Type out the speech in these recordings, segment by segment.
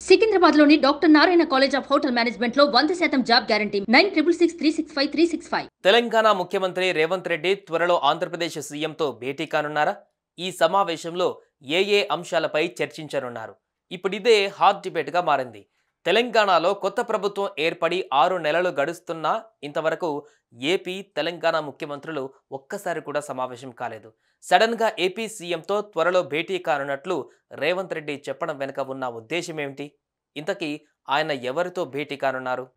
సికింద్రాబాద్ లోని doctor Narayana College of Hotel Management లో వంద శాతం job guarantee nine triple six three six five three six five Telangana ముఖ్యమంత్రి రేవంత్ రెడ్డి త్వరలో ఆంధ్రప్రదేశ్ సీఎంతో భేటీ కానున్నారా ఈ సమావేశంలో ఏ ఏ అంశాలపై చర్చించనున్నారు ఇప్పుడిదే హాట్ డిబేట్గా మారింది తెలంగాణలో కొత్త ప్రభుత్వం ఏర్పడి ఆరు నెలలు గడుస్తున్నా ఇంతవరకు ఏపీ తెలంగాణ ముఖ్యమంత్రులు ఒక్కసారి కూడా సమావేశం కాలేదు సడన్గా ఏపీ సీఎంతో త్వరలో భేటీ కానున్నట్లు రేవంత్ రెడ్డి చెప్పడం వెనుక ఉన్న ఉద్దేశం ఏమిటి ఇంతకీ ఆయన ఎవరితో భేటీ కానున్నారు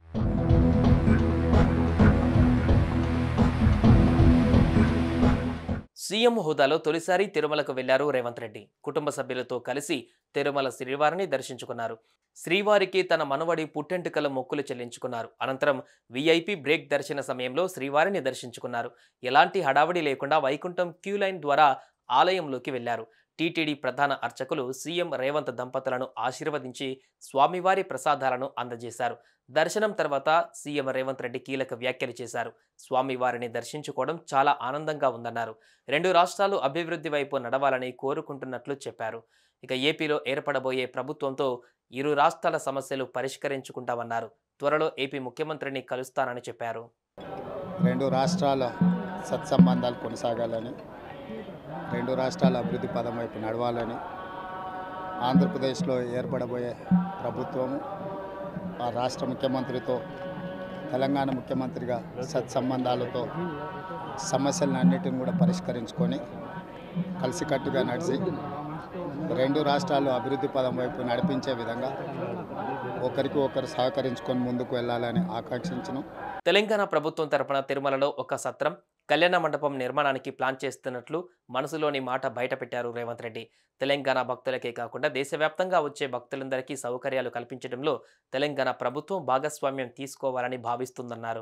సీఎం హోదాలో తొలిసారి తిరుమలకు వెళ్లారు రేవంత్ రెడ్డి కుటుంబ సభ్యులతో కలిసి తిరుమల శ్రీవారిని దర్శించుకున్నారు శ్రీవారికి తన మనవడి పుట్టెంటుకల మొక్కులు చెల్లించుకున్నారు అనంతరం వీఐపీ బ్రేక్ దర్శన సమయంలో శ్రీవారిని దర్శించుకున్నారు ఎలాంటి హడావడి లేకుండా వైకుంఠం క్యూ లైన్ ద్వారా ఆలయంలోకి వెళ్లారు టీటీడీ ప్రధాన అర్చకులు సీఎం రేవంత్ దంపతులను ఆశీర్వదించి స్వామివారి ప్రసాదాలను అందజేశారు దర్శనం తర్వాత సీఎం రేవంత్ రెడ్డి కీలక వ్యాఖ్యలు చేశారు స్వామివారిని దర్శించుకోవడం చాలా ఆనందంగా ఉందన్నారు రెండు రాష్ట్రాలు అభివృద్ధి వైపు నడవాలని కోరుకుంటున్నట్లు చెప్పారు ఇక ఏపీలో ఏర్పడబోయే ప్రభుత్వంతో ఇరు రాష్ట్రాల సమస్యలు పరిష్కరించుకుంటామన్నారు త్వరలో ఏపీ ముఖ్యమంత్రిని కలుస్తానని చెప్పారు రెండు రాష్ట్రాల సత్సంబంధాలు కొనసాగాలని రెండు రాష్ట్రాల అభివృద్ధి పదం వైపు నడవాలని ఆంధ్రప్రదేశ్లో ఏర్పడబోయే ప్రభుత్వము ఆ రాష్ట్ర ముఖ్యమంత్రితో తెలంగాణ ముఖ్యమంత్రిగా సత్సంబంధాలతో సమస్యలన్నిటిని కూడా పరిష్కరించుకొని కలిసికట్టుగా నడిచి రెండు రాష్ట్రాలు అభివృద్ధి పదం వైపు నడిపించే విధంగా ఒకరికి ఒకరు సహకరించుకొని ముందుకు వెళ్ళాలని ఆకాంక్షించను తెలంగాణ ప్రభుత్వం తరపున తిరుమలలో ఒక సత్రం కళ్యాణ మండపం నిర్మాణానికి ప్లాన్ చేస్తున్నట్లు మనసులోని మాట బయటపెట్టారు రేవంత్ రెడ్డి తెలంగాణ భక్తులకే కాకుండా దేశవ్యాప్తంగా వచ్చే భక్తులందరికీ సౌకర్యాలు కల్పించడంలో తెలంగాణ ప్రభుత్వం భాగస్వామ్యం తీసుకోవాలని భావిస్తుందన్నారు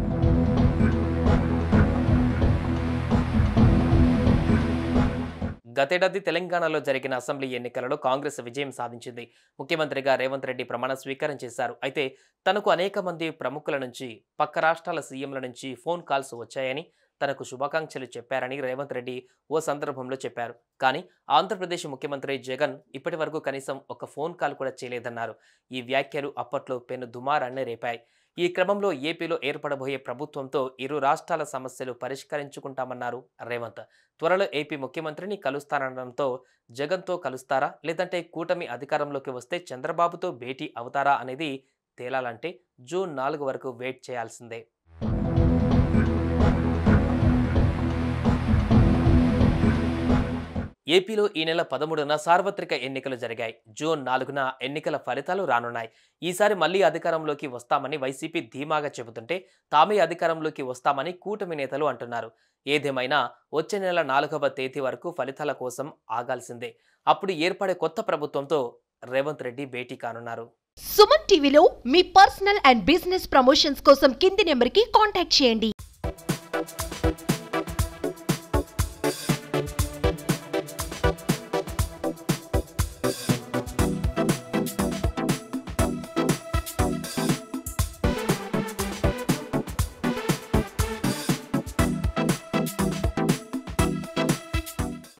గతేడాది తెలంగాణలో జరిగిన అసెంబ్లీ ఎన్నికలలో కాంగ్రెస్ విజయం సాధించింది ముఖ్యమంత్రిగా రేవంత్ రెడ్డి ప్రమాణ స్వీకారం చేశారు అయితే తనకు అనేక మంది ప్రముఖుల నుంచి పక్క రాష్ట్రాల సీఎంల నుంచి ఫోన్ కాల్స్ వచ్చాయని తనకు శుభాకాంక్షలు చెప్పారని రేవంత్ రెడ్డి ఓ సందర్భంలో చెప్పారు కానీ ఆంధ్రప్రదేశ్ ముఖ్యమంత్రి జగన్ ఇప్పటి వరకు కనీసం ఒక ఫోన్ కాల్ కూడా చేయలేదన్నారు ఈ వ్యాఖ్యలు అప్పట్లో పెను దుమారాన్ని రేపాయి ఈ క్రమంలో ఏపీలో ఏర్పడబోయే ప్రభుత్వంతో ఇరు రాష్ట్రాల సమస్యలు పరిష్కరించుకుంటామన్నారు రేవంత్ త్వరలో ఏపీ ముఖ్యమంత్రిని కలుస్తానడంతో జగన్తో కలుస్తారా లేదంటే కూటమి అధికారంలోకి వస్తే చంద్రబాబుతో భేటీ అవుతారా అనేది తేలాలంటే జూన్ నాలుగు వరకు వెయిట్ చేయాల్సిందే ఏపీలో ఈ నెల పదమూడున సార్వత్రిక ఎన్నికలు జరిగాయి జూన్ నాలుగున ఎన్నికల ఫలితాలు రానున్నాయి ఈసారి మళ్లీ అధికారంలోకి వస్తామని వైసీపీ ధీమాగా చెబుతుంటే తామే అధికారంలోకి వస్తామని కూటమి నేతలు అంటున్నారు ఏదేమైనా వచ్చే నెల నాలుగవ తేదీ వరకు ఫలితాల కోసం ఆగాల్సిందే అప్పుడు ఏర్పడే కొత్త ప్రభుత్వంతో రేవంత్ రెడ్డి భేటీ కానున్నారు సుమన్ టీవీలో మీ పర్సనల్ అండ్ బిజినెస్ ప్రమోషన్స్ కోసం కింది నెంబర్కి కాంటాక్ట్ చేయండి